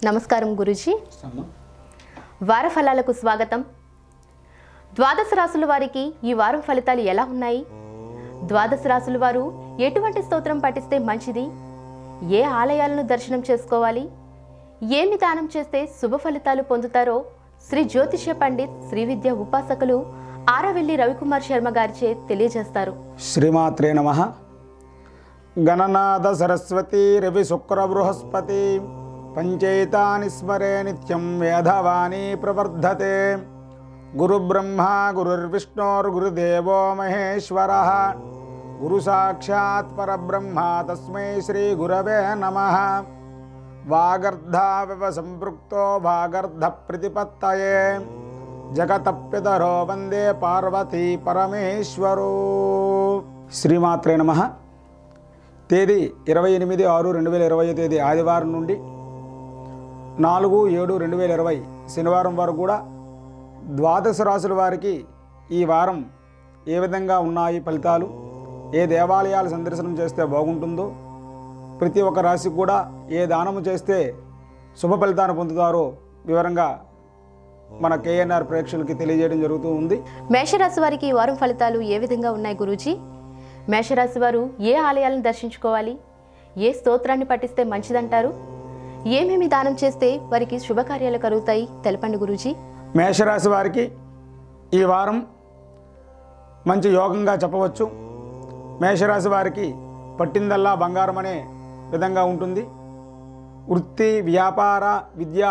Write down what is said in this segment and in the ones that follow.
నమస్కారం గురుజీ వార ఫలాలకు స్వాగతం ద్వాదశ రాసుల వారికి ఈ వారం ఫలితాలు ఎలా ఉన్నాయి ద్వాదశ రాసుల వారు ఎటువంటి స్తోత్రం పఠిస్తే మంచిది ఏ ఆలయాలను దర్శనం చేసుకోవాలి ఏమి దానం చేస్తే శుభ ఫలితాలు పొందుతారో శ్రీ జ్యోతిష్య పండిత్ శ్రీ విద్య ఉపాసకులు ఆరవెల్లి రవికుమార్ శర్మ గారిచే తెలియజేస్తారు శ్రీమాత్రే నమ గణనాథ సరస్వతి రవి శుక్ర బృహస్పతి పంచైతాని స్మరే నిత్యం వేదవాణి ప్రవర్ధతే గురుబ్రహ్మ గురుర్విష్ణోర్గురుదేవో మహేశ్వర గురు సాక్షాత్ పరబ్రహ్మ తస్మై శ్రీ గురవే నమ వాగర్ధావివ సంపృక్తో వాగర్ధ ప్రతిపత్తయే జగతప్పితరో వందే పార్వతీ పరమేశ్వరో శ్రీమాత్రే నమ తేదీ ఇరవై ఎనిమిది ఆరు రెండు వేల ఇరవై తేదీ ఆదివారం నుండి నాలుగు ఏడు రెండు వేల ఇరవై శనివారం వరకు కూడా ద్వాదశ రాసుల వారికి ఈ వారం ఏ విధంగా ఉన్నాయి ఫలితాలు ఏ దేవాలయాలు సందర్శనం చేస్తే బాగుంటుందో ప్రతి ఒక్క రాశికి కూడా ఏ దానము చేస్తే శుభ ఫలితాన్ని పొందుతారో వివరంగా మన కేఎన్ఆర్ ప్రేక్షకులకి తెలియజేయడం జరుగుతూ ఉంది మేషరాశి వారికి ఈ వారం ఫలితాలు ఏ విధంగా ఉన్నాయి గురూజీ మేషరాశి వారు ఏ ఆలయాలను దర్శించుకోవాలి ఏ స్తోత్రాన్ని పఠిస్తే మంచిదంటారు ఏమేమి దానం చేస్తే వారికి శుభకార్యాలు కలుగుతాయి తెలపండి గురూజీ మేషరాశి వారికి ఈ వారం మంచి యోగంగా చెప్పవచ్చు మేషరాశి వారికి పట్టిందల్లా బంగారం అనే విధంగా ఉంటుంది వృత్తి వ్యాపార విద్య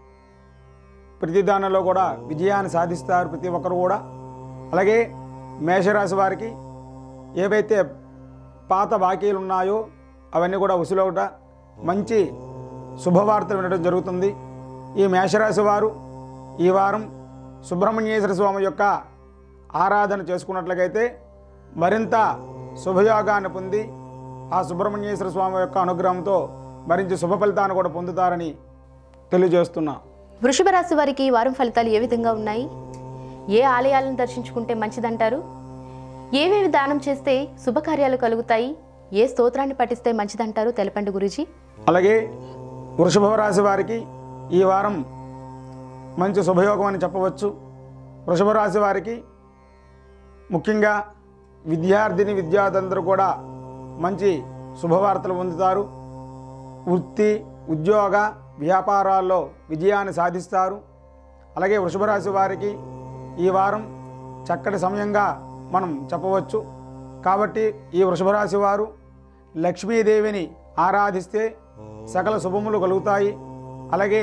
ప్రతి దానిలో కూడా విజయాన్ని సాధిస్తారు ప్రతి ఒక్కరు కూడా అలాగే మేషరాశి వారికి ఏవైతే పాత బాకీలు ఉన్నాయో అవన్నీ కూడా వసూలవుట మంచి శుభవార్తలు వినడం జరుగుతుంది ఈ మేషరాశి వారు ఈ వారం సుబ్రహ్మణ్యేశ్వర స్వామి యొక్క ఆరాధన చేసుకున్నట్లయితే మరింత శుభయోగాన్ని పొంది ఆ సుబ్రహ్మణ్యేశ్వర స్వామి యొక్క అనుగ్రహంతో మరింత శుభ ఫలితాన్ని కూడా పొందుతారని తెలియజేస్తున్నా వృషభ రాశి వారికి ఈ వారం ఫలితాలు ఏ విధంగా ఉన్నాయి ఏ ఆలయాలను దర్శించుకుంటే మంచిదంటారు ఏవేవి దానం చేస్తే శుభకార్యాలు కలుగుతాయి ఏ స్తోత్రాన్ని పఠిస్తే మంచిదంటారు తెలపండి గురూజీ అలాగే వృషభ రాశి వారికి ఈ వారం మంచి శుభయోగం అని చెప్పవచ్చు వృషభ రాశి వారికి ముఖ్యంగా విద్యార్థిని విద్యార్థులందరూ కూడా మంచి శుభవార్తలు పొందుతారు వృత్తి ఉద్యోగ వ్యాపారాల్లో విజయాన్ని సాధిస్తారు అలాగే వృషభ రాశి వారికి ఈ వారం చక్కటి సమయంగా మనం చెప్పవచ్చు కాబట్టి ఈ వృషభ రాశి వారు లక్ష్మీదేవిని ఆరాధిస్తే సకల శుభములు కలుగుతాయి అలాగే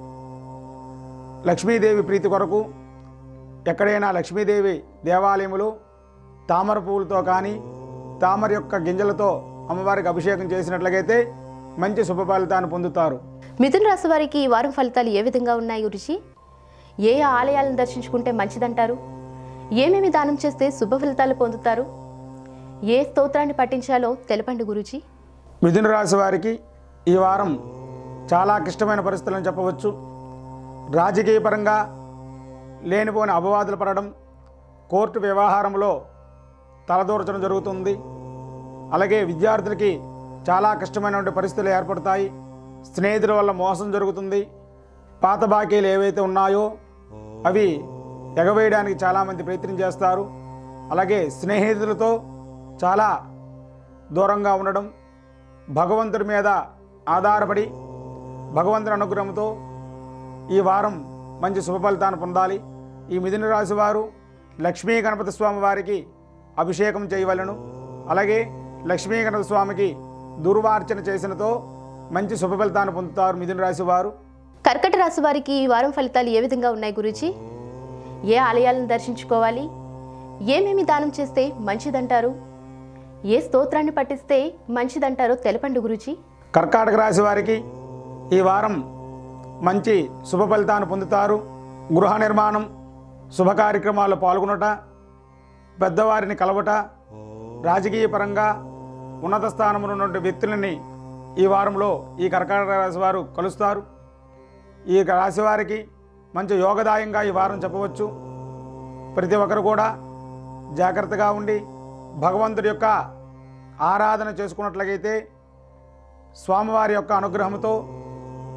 లక్ష్మీదేవి ప్రీతి కొరకు ఎక్కడైనా లక్ష్మీదేవి దేవాలయములు తామర పువ్వులతో కానీ తామర యొక్క గింజలతో అమ్మవారికి అభిషేకం చేసినట్లయితే మంచి శుభ ఫలితాన్ని పొందుతారు మిథున రాశి వారికి ఈ వారం ఫలితాలు ఏ విధంగా ఉన్నాయి గురుజీ ఏ ఆలయాలను దర్శించుకుంటే మంచిదంటారు ఏమేమి దానం చేస్తే శుభ ఫలితాలు పొందుతారు ఏ స్తోత్రాన్ని పఠించాలో తెలపండి గురూజీ మిథున రాశి వారికి ఈ వారం చాలా క్లిష్టమైన పరిస్థితులను చెప్పవచ్చు రాజకీయపరంగా లేనిపోని అపవాదులు పడడం కోర్టు వ్యవహారంలో తలదూర్చడం జరుగుతుంది అలాగే విద్యార్థులకి చాలా కష్టమైనటువంటి పరిస్థితులు ఏర్పడతాయి స్నేహితుల వల్ల మోసం జరుగుతుంది పాత బాకీలు ఏవైతే ఉన్నాయో అవి ఎగవేయడానికి చాలామంది ప్రయత్నం చేస్తారు అలాగే స్నేహితులతో చాలా దూరంగా ఉండడం భగవంతుడి మీద ఆధారపడి భగవంతుని అనుగ్రహంతో ఈ వారం మంచి శుభ ఫలితాన్ని పొందాలి ఈ మిథున రాశి వారు లక్ష్మీ గణపతి స్వామి వారికి అభిషేకం చేయవలను అలాగే లక్ష్మీ గణపతి స్వామికి దుర్వార్చన చేసినతో మంచి శుభ ఫలితాన్ని పొందుతారు మిథున రాశి వారు కర్కట రాశి వారికి ఈ వారం ఫలితాలు ఏ విధంగా ఉన్నాయి గురూజీ ఏ ఆలయాలను దర్శించుకోవాలి ఏమేమి దానం చేస్తే మంచిదంటారు ఏ స్తోత్రాన్ని పఠిస్తే మంచిదంటారో తెలపండి గురూజీ కర్కాటక రాశి వారికి ఈ వారం మంచి శుభ ఫలితాన్ని పొందుతారు గృహ నిర్మాణం శుభ కార్యక్రమాల్లో పాల్గొనట పెద్దవారిని కలవట రాజకీయ పరంగా ఉన్నత స్థానంలో ఉన్నటువంటి వ్యక్తులని ఈ వారంలో ఈ కర్కాటక రాశి వారు కలుస్తారు ఈ రాశి వారికి మంచి యోగదాయంగా ఈ వారం చెప్పవచ్చు ప్రతి ఒక్కరు కూడా జాగ్రత్తగా ఉండి భగవంతుడి యొక్క ఆరాధన చేసుకున్నట్లయితే స్వామివారి యొక్క అనుగ్రహంతో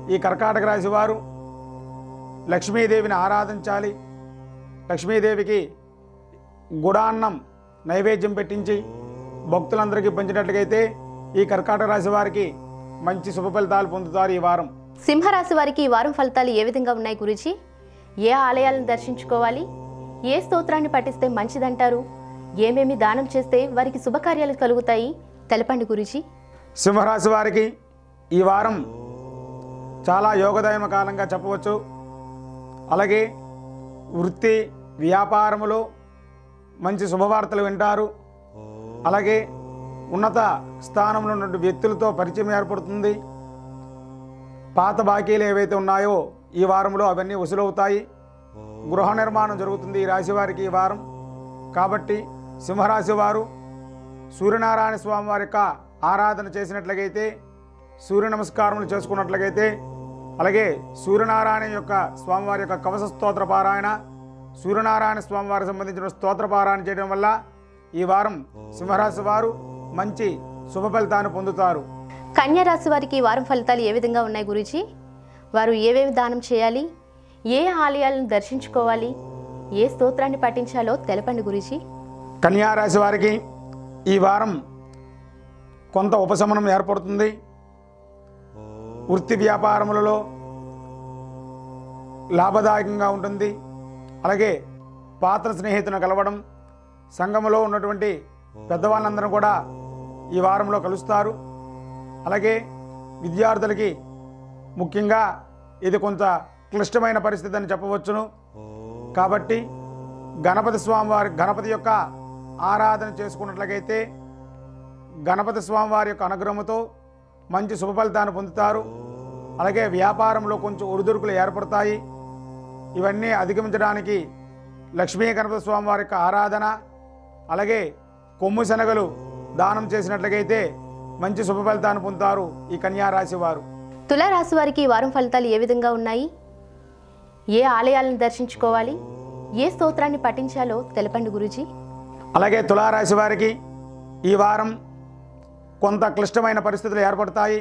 ఈ కర్కాటక రాశి వారు లక్ష్మీదేవిని ఆరాధించాలి లక్ష్మీదేవికి గుడాన్నం నైవేద్యం పెట్టించి భక్తులందరికీ పంచినట్లయితే ఈ కర్కాటక రాశి వారికి మంచి శుభ ఫలితాలు పొందుతారు ఈ వారం సింహరాశి వారికి ఈ వారం ఫలితాలు ఏ విధంగా ఉన్నాయి గురుజీ ఏ ఆలయాలను దర్శించుకోవాలి ఏ స్తోత్రాన్ని పఠిస్తే మంచిదంటారు ఏమేమి దానం చేస్తే వారికి శుభకార్యాలు కలుగుతాయి తెలపండి గురుజీ సింహరాశి వారికి ఈ వారం చాలా యోగదాయమ కాలంగా చెప్పవచ్చు అలాగే వృత్తి వ్యాపారములో మంచి శుభవార్తలు వింటారు అలాగే ఉన్నత స్థానంలో ఉన్న వ్యక్తులతో పరిచయం ఏర్పడుతుంది పాత బాకీలు ఏవైతే ఉన్నాయో ఈ వారంలో అవన్నీ వసూలవుతాయి గృహ నిర్మాణం జరుగుతుంది ఈ రాశి వారికి ఈ వారం కాబట్టి సింహరాశి వారు సూర్యనారాయణ స్వామి వారి యొక్క ఆరాధన చేసినట్లయితే సూర్య నమస్కారములు చేసుకున్నట్లయితే అలాగే సూర్యనారాయణ యొక్క స్వామివారి యొక్క కవచ స్తోత్ర పారాయణ సూర్యనారాయణ స్వామివారికి సంబంధించిన స్తోత్ర పారాయణ చేయడం వల్ల ఈ వారం సింహరాశి వారు మంచి శుభ ఫలితాన్ని పొందుతారు కన్యా రాశి వారికి ఈ వారం ఫలితాలు ఏ విధంగా ఉన్నాయి గురుజీ వారు ఏవేవి దానం చేయాలి ఏ ఆలయాలను దర్శించుకోవాలి ఏ స్తోత్రాన్ని పఠించాలో తెలపండి గురుజీ కన్యా రాశి వారికి ఈ వారం కొంత ఉపశమనం ఏర్పడుతుంది వృత్తి వ్యాపారములలో లాభదాయకంగా ఉంటుంది అలాగే పాత్ర స్నేహితులను కలవడం సంఘములో ఉన్నటువంటి పెద్దవాళ్ళందరూ కూడా ఈ వారంలో కలుస్తారు అలాగే విద్యార్థులకి ముఖ్యంగా ఇది కొంత క్లిష్టమైన పరిస్థితి అని చెప్పవచ్చును కాబట్టి గణపతి స్వామివారి గణపతి యొక్క ఆరాధన చేసుకున్నట్లయితే గణపతి స్వామివారి యొక్క అనుగ్రహంతో మంచి శుభ ఫలితాన్ని పొందుతారు అలాగే వ్యాపారంలో కొంచెం ఒడిదుడుకులు ఏర్పడతాయి ఇవన్నీ అధిగమించడానికి లక్ష్మీ గణపతి స్వామివారి యొక్క ఆరాధన అలాగే కొమ్ము శనగలు దానం చేసినట్లయితే మంచి శుభ ఫలితాన్ని పొందుతారు ఈ కన్యా రాశి వారు తులారాశి వారికి ఈ వారం ఫలితాలు ఏ విధంగా ఉన్నాయి ఏ ఆలయాలను దర్శించుకోవాలి ఏ స్తోత్రాన్ని పఠించాలో తెలపండి గురుజీ అలాగే తులారాశి వారికి ఈ వారం కొంత క్లిష్టమైన పరిస్థితులు ఏర్పడతాయి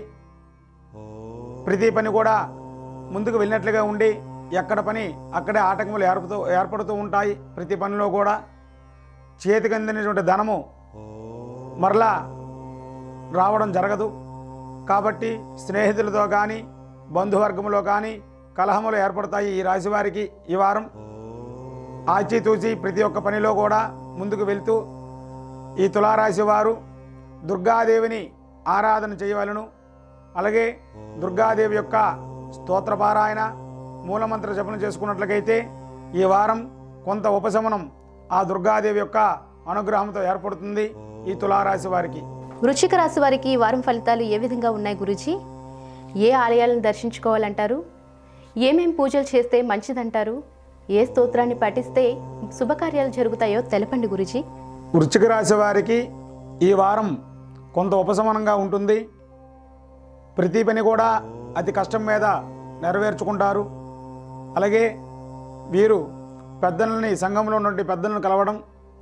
ప్రతి పని కూడా ముందుకు వెళ్ళినట్లుగా ఉండి ఎక్కడ పని అక్కడే ఆటంకములు ఏర్పడుతూ ఏర్పడుతూ ఉంటాయి ప్రతి పనిలో కూడా చేతికి అందినటువంటి ధనము మరలా రావడం జరగదు కాబట్టి స్నేహితులతో కానీ బంధువర్గంలో కానీ కలహములు ఏర్పడతాయి ఈ రాశి వారికి ఈ వారం ఆచితూచి ప్రతి ఒక్క పనిలో కూడా ముందుకు వెళ్తూ ఈ తులారాశి వారు దుర్గాదేవిని ఆరాధన చేయవలను అలాగే దుర్గాదేవి యొక్క స్తోత్రపారాయణ మూలమంత్ర జపం చేసుకున్నట్లయితే ఈ వారం కొంత ఉపశమనం ఆ దుర్గాదేవి యొక్క అనుగ్రహంతో ఏర్పడుతుంది ఈ తులారాశి వారికి వృశ్చిక రాశి వారికి ఈ వారం ఫలితాలు ఏ విధంగా ఉన్నాయి గురుజీ ఏ ఆలయాలను దర్శించుకోవాలంటారు ఏమేం పూజలు చేస్తే మంచిదంటారు ఏ స్తోత్రాన్ని పఠిస్తే శుభకార్యాలు జరుగుతాయో తెలపండి గురుజీ వృశ్చిక రాశి వారికి ఈ వారం కొంత ఉపశమనంగా ఉంటుంది ప్రతి పని కూడా అతి కష్టం మీద నెరవేర్చుకుంటారు అలాగే వీరు పెద్దలని సంఘంలో ఉన్నటువంటి పెద్దలను కలవడం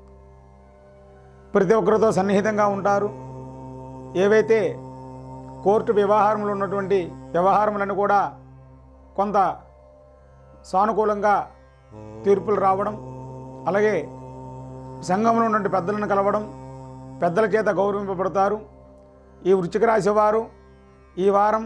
ప్రతి ఒక్కరితో సన్నిహితంగా ఉంటారు ఏవైతే కోర్టు వ్యవహారంలో ఉన్నటువంటి వ్యవహారములను కూడా కొంత సానుకూలంగా తీర్పులు రావడం అలాగే సంఘంలో ఉన్నటువంటి పెద్దలను కలవడం పెద్దల చేత గౌరవింపబడతారు ఈ వృశ్చిక రాశి వారు ఈ వారం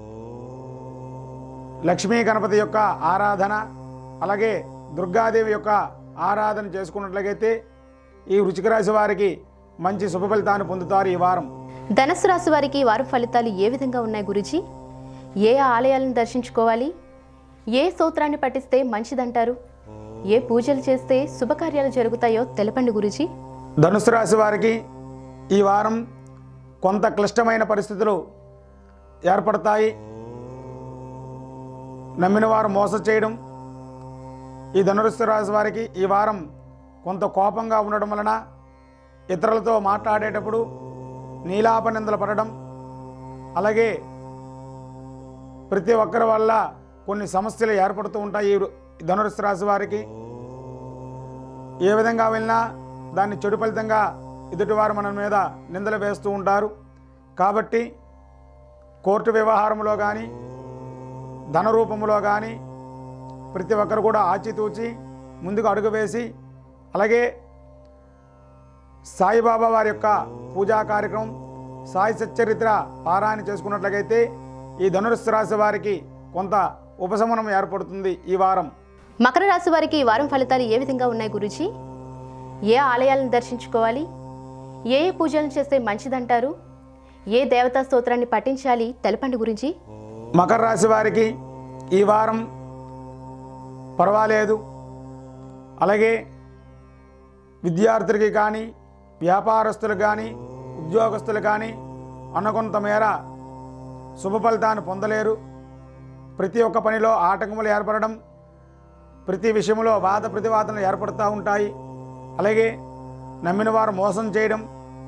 లక్ష్మీ గణపతి యొక్క ఆరాధన అలాగే దుర్గాదేవి యొక్క ఆరాధన చేసుకున్నట్లయితే ఈ వృశ్చిక రాశి వారికి మంచి శుభ ఫలితాన్ని పొందుతారు ఈ వారం ధనస్సు రాశి వారికి ఈ వారం ఫలితాలు ఏ విధంగా ఉన్నాయి గురుజీ ఏ ఆలయాలను దర్శించుకోవాలి ఏ స్తోత్రాన్ని పఠిస్తే మంచిదంటారు ఏ పూజలు చేస్తే శుభకార్యాలు జరుగుతాయో తెలపండి గురుజీ ధనుసు రాశి వారికి ఈ వారం కొంత క్లిష్టమైన పరిస్థితులు ఏర్పడతాయి నమ్మిన వారు మోసం చేయడం ఈ ధనుసు రాశి వారికి ఈ వారం కొంత కోపంగా ఉండడం వలన ఇతరులతో మాట్లాడేటప్పుడు నీలాప నిందలు పడడం అలాగే ప్రతి ఒక్కరి వల్ల కొన్ని సమస్యలు ఏర్పడుతూ ఉంటాయి ఈ ధనుసు రాశి వారికి ఏ విధంగా వెళ్ళినా దాన్ని చెడు ఫలితంగా ఎదుటివారు మన మీద నిందలు వేస్తూ ఉంటారు కాబట్టి కోర్టు వ్యవహారంలో కానీ ధన రూపంలో కానీ ప్రతి ఒక్కరు కూడా ఆచితూచి ముందుకు అడుగు వేసి అలాగే సాయిబాబా వారి యొక్క పూజా కార్యక్రమం సాయి సచ్చరిత్ర పారాయణ చేసుకున్నట్లయితే ఈ ధనుస్సు రాశి వారికి కొంత ఉపశమనం ఏర్పడుతుంది ఈ వారం మకర రాశి వారికి ఈ వారం ఫలితాలు ఏ విధంగా ఉన్నాయి గురుజీ ఏ ఆలయాలను దర్శించుకోవాలి ఏ ఏ పూజలను చేస్తే మంచిదంటారు ఏ దేవతా స్తోత్రాన్ని పఠించాలి తెలపండి గురించి మకర రాశి వారికి ఈ వారం పర్వాలేదు అలాగే విద్యార్థులకి కానీ వ్యాపారస్తులు కానీ ఉద్యోగస్తులు కానీ అనుకొంత మేర శుభ ఫలితాన్ని పొందలేరు ప్రతి ఒక్క పనిలో ఆటంకములు ఏర్పడడం ప్రతి విషయంలో వాద ప్రతివాదనలు ఏర్పడుతూ ఉంటాయి అలాగే నమ్మిన వారు మోసం చేయడం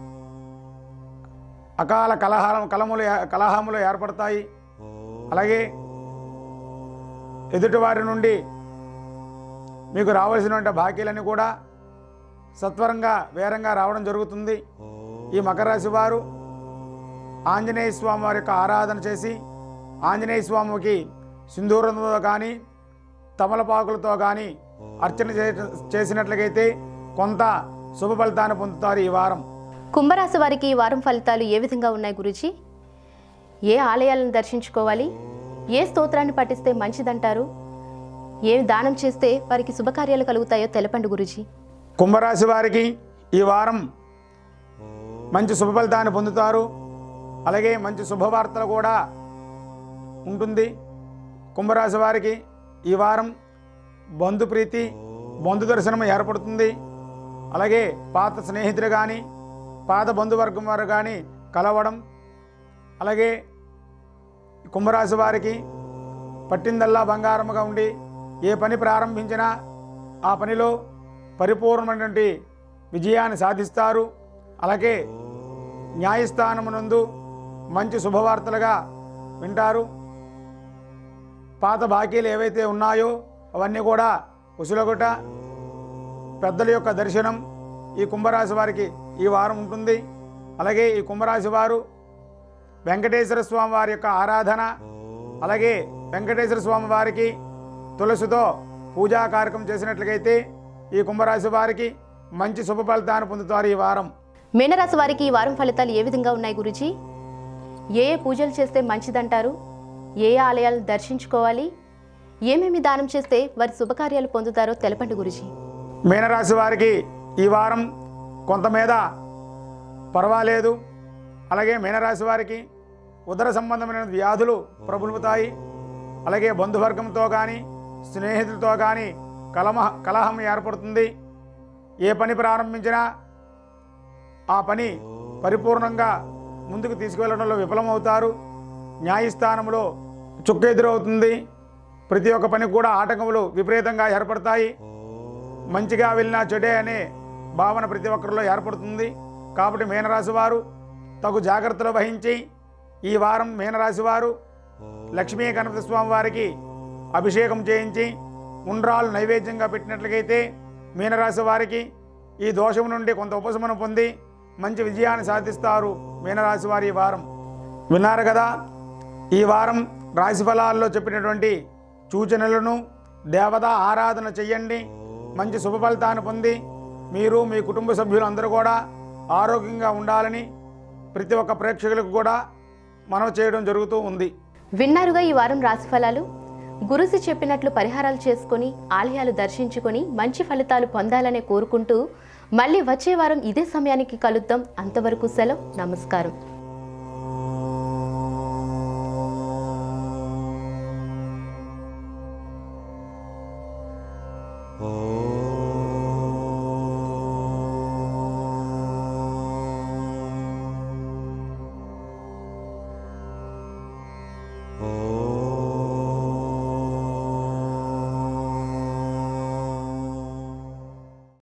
అకాల కలహారం కలములు కలహములు ఏర్పడతాయి అలాగే ఎదుటివారి నుండి మీకు రావాల్సినటువంటి బాకీలన్నీ కూడా సత్వరంగా వేరంగా రావడం జరుగుతుంది ఈ మకర రాశి వారు ఆంజనేయ స్వామి వారి యొక్క ఆరాధన చేసి ఆంజనేయ స్వామికి సింధూరంతో కానీ తమలపాకులతో కానీ అర్చన చే- చేసినట్లయితే కొంత శుభ ఫలితాన్ని పొందుతారు ఈ వారం కుంభరాశి వారికి ఈ వారం ఫలితాలు ఏ విధంగా ఉన్నాయి గురుజీ ఏ ఆలయాలను దర్శించుకోవాలి ఏ స్తోత్రాన్ని పఠిస్తే మంచిదంటారు ఏ దానం చేస్తే వారికి శుభకార్యాలు కలుగుతాయో తెలపండి గురుజీ కుంభరాశి వారికి ఈ వారం మంచి శుభ ఫలితాన్ని పొందుతారు అలాగే మంచి శుభవార్తలు కూడా ఉంటుంది కుంభరాశి వారికి ఈ వారం బంధుప్రీతి బంధు దర్శనం ఏర్పడుతుంది అలాగే పాత స్నేహితులు కానీ పాత బంధువర్గం వారు కానీ కలవడం అలాగే కుంభరాశి వారికి పట్టిందల్లా బంగారముగా ఉండి ఏ పని ప్రారంభించినా ఆ పనిలో పరిపూర్ణమైనటువంటి విజయాన్ని సాధిస్తారు అలాగే న్యాయస్థానమునందు మంచి శుభవార్తలుగా వింటారు పాత బాకీలు ఏవైతే ఉన్నాయో అవన్నీ కూడా ఉసులగుట పెద్దల యొక్క దర్శనం ఈ కుంభరాశి వారికి ఈ వారం ఉంటుంది అలాగే ఈ కుంభరాశి వారు వెంకటేశ్వర స్వామి వారి యొక్క ఆరాధన అలాగే వెంకటేశ్వర స్వామి వారికి తులసితో పూజా కార్యక్రమం చేసినట్లయితే ఈ కుంభరాశి వారికి మంచి శుభ ఫలితాన్ని పొందుతారు ఈ వారం మీనరాశి వారికి ఈ వారం ఫలితాలు ఏ విధంగా ఉన్నాయి గురుజీ ఏ ఏ పూజలు చేస్తే మంచిదంటారు ఏ ఏ ఆలయాలను దర్శించుకోవాలి ఏమేమి దానం చేస్తే వారి శుభకార్యాలు పొందుతారో తెలపండి గురుజీ మీనరాశి వారికి ఈ వారం కొంత మీద పర్వాలేదు అలాగే మీనరాశి వారికి ఉదర సంబంధమైన వ్యాధులు ప్రబలుతాయి అలాగే బంధువర్గంతో కానీ స్నేహితులతో కానీ కలమ కలహం ఏర్పడుతుంది ఏ పని ప్రారంభించినా ఆ పని పరిపూర్ణంగా ముందుకు తీసుకువెళ్ళడంలో విఫలమవుతారు న్యాయస్థానంలో చుక్క ఎదురవుతుంది ప్రతి ఒక్క పని కూడా ఆటంకములు విపరీతంగా ఏర్పడతాయి మంచిగా వెళ్ళినా చెడే అనే భావన ప్రతి ఒక్కరిలో ఏర్పడుతుంది కాబట్టి మీనరాశి వారు తగు జాగ్రత్తలు వహించి ఈ వారం మీనరాశి వారు లక్ష్మీ గణపతి స్వామి వారికి అభిషేకం చేయించి ఉండ్రాలు నైవేద్యంగా పెట్టినట్లయితే మీనరాశి వారికి ఈ దోషం నుండి కొంత ఉపశమనం పొంది మంచి విజయాన్ని సాధిస్తారు మీనరాశి వారి ఈ వారం విన్నారు కదా ఈ వారం రాశి ఫలాల్లో చెప్పినటువంటి సూచనలను దేవత ఆరాధన చెయ్యండి మంచి శుభ ఫలితాన్ని పొంది మీరు మీ కుటుంబ సభ్యులు అందరూ కూడా ఆరోగ్యంగా ఉండాలని ప్రతి ఒక్క ప్రేక్షకులకు కూడా మనం చేయడం జరుగుతూ ఉంది విన్నారుగా ఈ వారం రాశి ఫలాలు గురుజీ చెప్పినట్లు పరిహారాలు చేసుకొని ఆలయాలు దర్శించుకొని మంచి ఫలితాలు పొందాలనే కోరుకుంటూ మళ్ళీ వచ్చే వారం ఇదే సమయానికి కలుద్దాం అంతవరకు సెలవు నమస్కారం